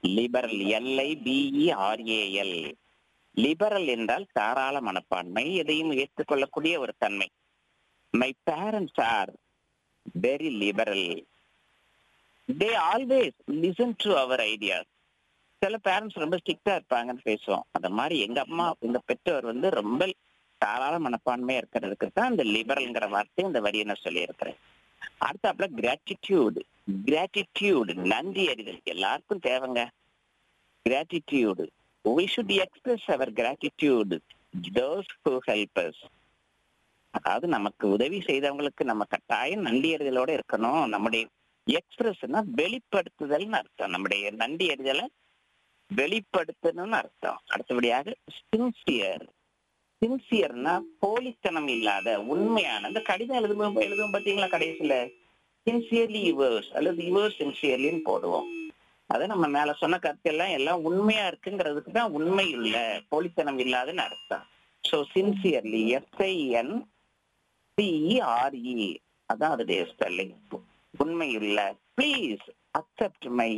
liberal LI பிஇஆர்ஏஎல் liberal என்றால் தாராள மனப்பான்மை எதையும் ஏற்றுக்கொள்ளக்கூடிய ஒரு தன்மை my parents are very liberal they always listen to our ideas சில பேரண்ட்ஸ் ரொம்ப ஸ்ட்ரிக்டா இருப்பாங்கன்னு பேசுவோம் அந்த மாதிரி எங்க அம்மா எங்க பெற்றோர் வந்து ரொம்ப தாராள மனப்பான்மையா இருக்கிறதுக்கு தான் இந்த லிபரல்ங்கிற வார்த்தை இந்த வரியை நான் சொல்லியிருக்கிறேன் அடுத்தாப்புல கிராட்டிடியூடு கிராட்டிடியூடு நன்றி அறிதல் எல்லாருக்கும் தேவைங்க gratitude we should express our gratitude those who help us அதாவது நமக்கு உதவி செய்தவங்களுக்கு நம்ம கட்டாயம் நன்றி அறிதலோட இருக்கணும் நம்முடைய எக்ஸ்பிரஸ்னா வெளிப்படுத்துதல்னு அர்த்தம் நம்முடைய நன்றி அறிதலை வெளிப்படுத்தணும்னு அர்த்தம் அடுத்தபடியாக சின்சியர் சின்சியர்னா போலித்தனம் இல்லாத உண்மையான இந்த கடிதம் எழுதும் எழுதும் பாத்தீங்களா கடைசியில சின்சியர்லி யுவர்ஸ் அல்லது யுவர்ஸ் சின்சியர்லின்னு போடுவோம் அதை நம்ம மேல சொன்ன கருத்தெல்லாம் எல்லாம் உண்மையா இருக்குங்கிறதுக்கு தான் உண்மையுள்ள போலித்தனம் இல்லாதன்னு அர்த்தம் ஸோ சின்சியர்லி எஸ்ஐஎன் சிஇஆர்இ அதான் அதோடைய ஸ்பெல்லிங் உண்மையுள்ள please accept my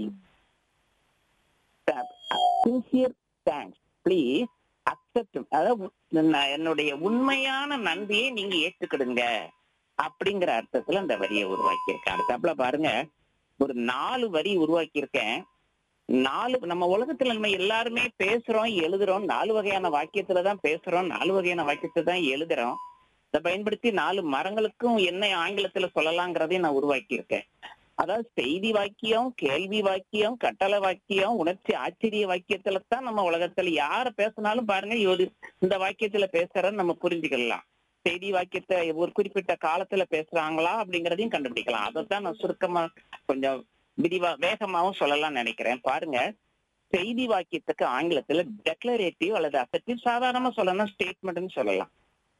sincere thanks please accept அதாவது நான் என்னுடைய உண்மையான நன்றியை நீங்க ஏற்றுக்கிடுங்க அப்படிங்கிற அர்த்தத்துல அந்த வரியை உருவாக்கியிருக்கேன் அடுத்தாப்புல பாருங்க ஒரு நாலு வரி உருவாக்கியிருக்கேன் நாலு நம்ம உலகத்துல நம்ம எல்லாருமே பேசுறோம் எழுதுறோம் நாலு வகையான வாக்கியத்துல தான் பேசுறோம் நாலு வகையான வாக்கியத்தை தான் எழுதுறோம் இதை பயன்படுத்தி நாலு மரங்களுக்கும் என்ன ஆங்கிலத்துல சொல்லலாங்கிறதையும் நான் உருவாக்கியிருக்கேன் அதாவது செய்தி வாக்கியம் கேள்வி வாக்கியம் கட்டளை வாக்கியம் உணர்ச்சி ஆச்சரிய வாக்கியத்துல தான் நம்ம உலகத்துல யார பேசினாலும் பாருங்க ஒரு இந்த வாக்கியத்துல பேசுறன்னு நம்ம புரிஞ்சுக்கலாம் செய்தி வாக்கியத்தை ஒரு குறிப்பிட்ட காலத்துல பேசுறாங்களா அப்படிங்கறதையும் கண்டுபிடிக்கலாம் அதைத்தான் நான் சுருக்கமா கொஞ்சம் விரிவா வேகமாவும் சொல்லலாம் நினைக்கிறேன் பாருங்க செய்தி வாக்கியத்துக்கு ஆங்கிலத்துல டெக்ளரேட்டிவ் அல்லது அசட்டிவ் சாதாரணமா சொல்லணும் ஸ்டேட்மெண்ட்னு சொல்லலாம்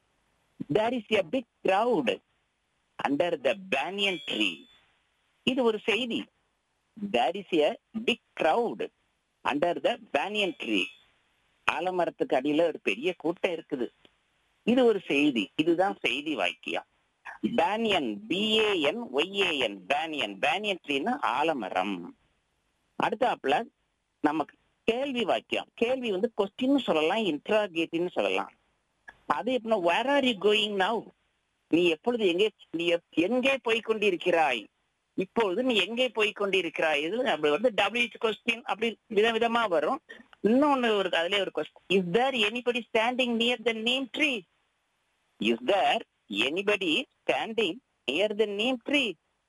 there is a big crowd under the banyan tree இது ஒரு செய்தி there is a big crowd under the banyan tree ஆலமரத்துக்கு அடியில ஒரு பெரிய கூட்டம் இருக்குது இது ஒரு செய்தி இதுதான் செய்தி வாக்கியம் banyan B A N Y A N banyan banyan ட்ரீனா ஆலமரம் அடுத்தாப்புல நமக்கு கேள்வி வாக்கியம் கேள்வி வந்து கொஸ்டின் சொல்லலாம் இன்ட்ராகேட்டின்னு சொல்லலாம் அது எப்படின்னா where are you going now நீ எப்பொழுது எங்கே நீ எப்- எங்கே போய் கொண்டிருக்கிறாய் இப்பொழுது நீ எங்கே போய் கொண்டிருக்கிறாய் இது அப்படி வந்து டபிள்யூ கொஸ்டின் அப்படி விதவிதமா வரும் இன்னொன்னு ஒரு அதுலயே ஒரு question is there anybody standing near the neem tree is there anybody standing near the neem tree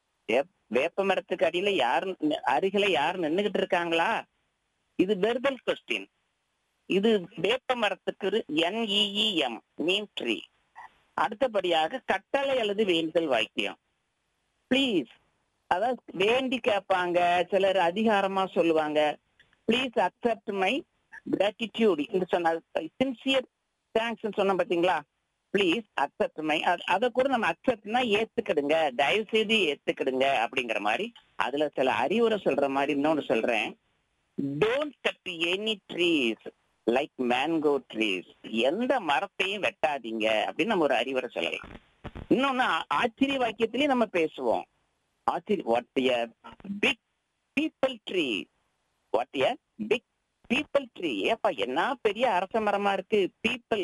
வேப்ப மரத்துக்கு அடியில யார் நி- அருகில யார் நின்னுகிட்டு இருக்காங்களா இது வெர்பல் கொஸ்டின் இது வேப்ப மரத்துக்கு என்இஇஎம் நேம் ட்ரீ அடுத்தபடியாக கட்டளை அல்லது வேண்டுதல் வாக்கியம் ப்ளீஸ் அதாவது வேண்டி கேட்பாங்க சிலர் அதிகாரமா சொல்லுவாங்க ப்ளீஸ் அக்செப்ட் மை கிராட்டிடியூட் இந்த சொன்ன சின்சியர் தேங்க்ஸ் சொன்ன பாத்தீங்களா ப்ளீஸ் அக்செப்ட் மை அதை கூட நம்ம அக்செப்ட்னா ஏத்துக்கிடுங்க தயவு செய்து ஏத்துக்கிடுங்க அப்படிங்கிற மாதிரி அதுல சில அறிவுரை சொல்ற மாதிரி இன்னொன்னு சொல்றேன் don't cut any trees like mango trees எந்த மரத்தையும் வெட்டாதீங்க அப்படின்னு நம்ம ஒரு அறிவுரை சொல்லலாம் இன்னொன்னு ஆ- ஆச்சரிய வாக்கியத்திலயும் நம்ம பேசுவோம் ஆச்சரிய what a big peepal tree what a big peepal tree ஏப்பா என்ன பெரிய அரச மரமா இருக்கு பீப்பிள்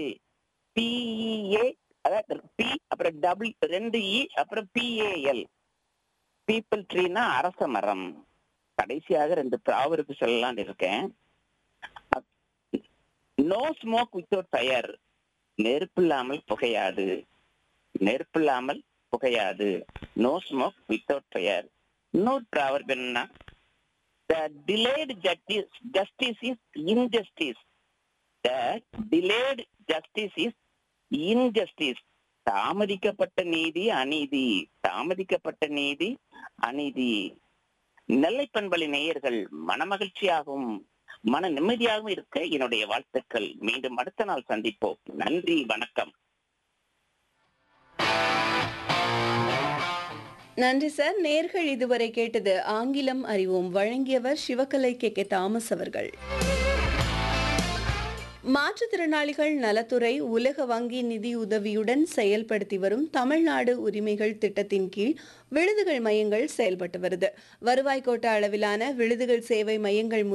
பிஏ அதாவது பி அப்புறம் டபுள் ரெண்டு இ அப்புறம் பிஏஎல் பீப்பிள் ட்ரீனா அரச மரம் கடைசியாக ரெண்டு ப்ராவருக்கு சொல்லலாம்னு இருக்கேன் நோ ஸ்மோக் வித்தவுட் ஃபயர் நெருப்பில்லாமல் புகையாது நெருப்பில்லாமல் புகையாது நோ ஸ்மோக் வித்தவுட் ஃபயர் இன்னொரு ப்ராவர்ப் என்னன்னா the delayed justice justice is injustice the delayed justice is injustice தாமதிக்கப்பட்ட நீதி அநீதி தாமதிக்கப்பட்ட நீதி அநீதி நெல்லை பண்பலை நேயர்கள் மனமகிழ்ச்சியாகவும் மன நிம்மதியாகவும் இருக்க என்னுடைய வாழ்த்துக்கள் மீண்டும் அடுத்த நாள் சந்திப்போம் நன்றி வணக்கம் நன்றி சார் நேர்கள் இதுவரை கேட்டது ஆங்கிலம் அறிவோம் வழங்கியவர் சிவகலை கே கே தாமஸ் அவர்கள் மாற்றுத்திறனாளிகள் நலத்துறை உலக வங்கி நிதி உதவியுடன் செயல்படுத்தி வரும் தமிழ்நாடு உரிமைகள் திட்டத்தின் கீழ் விழுதுகள் மையங்கள் செயல்பட்டு வருது வருவாய் கோட்ட அளவிலான விழுதுகள் சேவை மையங்கள்